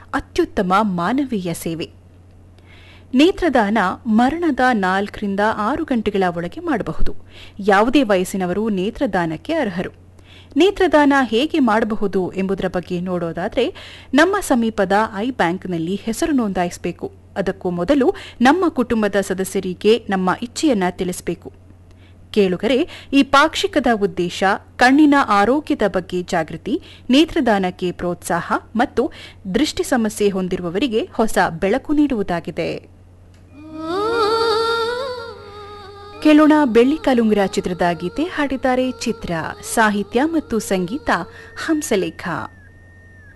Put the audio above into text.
ಅತ್ಯುತ್ತಮ ಮಾನವೀಯ ಸೇವೆ ನೇತ್ರದಾನ ಮರಣದ ನಾಲ್ಕರಿಂದ ಆರು ಗಂಟೆಗಳ ಒಳಗೆ ಮಾಡಬಹುದು ಯಾವುದೇ ವಯಸ್ಸಿನವರು ನೇತ್ರದಾನಕ್ಕೆ ಅರ್ಹರು ನೇತ್ರದಾನ ಹೇಗೆ ಮಾಡಬಹುದು ಎಂಬುದರ ಬಗ್ಗೆ ನೋಡೋದಾದರೆ ನಮ್ಮ ಸಮೀಪದ ಐ ಬ್ಯಾಂಕ್ನಲ್ಲಿ ಹೆಸರು ನೋಂದಾಯಿಸಬೇಕು ಅದಕ್ಕೂ ಮೊದಲು ನಮ್ಮ ಕುಟುಂಬದ ಸದಸ್ಯರಿಗೆ ನಮ್ಮ ಇಚ್ಛೆಯನ್ನ ತಿಳಿಸಬೇಕು ಕೇಳುಗರೆ ಈ ಪಾಕ್ಷಿಕದ ಉದ್ದೇಶ ಕಣ್ಣಿನ ಆರೋಗ್ಯದ ಬಗ್ಗೆ ಜಾಗೃತಿ ನೇತ್ರದಾನಕ್ಕೆ ಪ್ರೋತ್ಸಾಹ ಮತ್ತು ದೃಷ್ಟಿ ಸಮಸ್ಯೆ ಹೊಂದಿರುವವರಿಗೆ ಹೊಸ ಬೆಳಕು ನೀಡುವುದಾಗಿದೆ ಕೇಳೋಣ ಬೆಳ್ಳಿ ಕಲುಂಗುರ ಚಿತ್ರದ ಗೀತೆ ಹಾಡಿದ್ದಾರೆ ಚಿತ್ರ ಸಾಹಿತ್ಯ ಮತ್ತು ಸಂಗೀತ ಹಂಸಲೇಖ